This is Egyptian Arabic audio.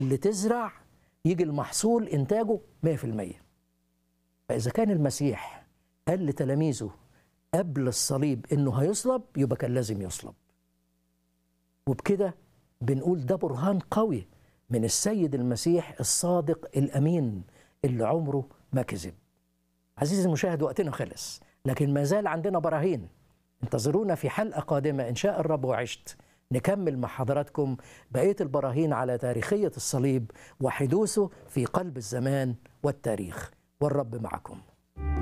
اللي تزرع يجي المحصول إنتاجه 100% فإذا كان المسيح قال لتلاميذه قبل الصليب إنه هيصلب يبقى كان لازم يصلب وبكده بنقول ده برهان قوي من السيد المسيح الصادق الأمين اللي عمره ما كذب عزيزي المشاهد وقتنا خلص لكن ما زال عندنا براهين انتظرونا في حلقة قادمة إن شاء الرب وعشت نكمل مع حضراتكم بقية البراهين على تاريخية الصليب وحدوثه في قلب الزمان والتاريخ والرب معكم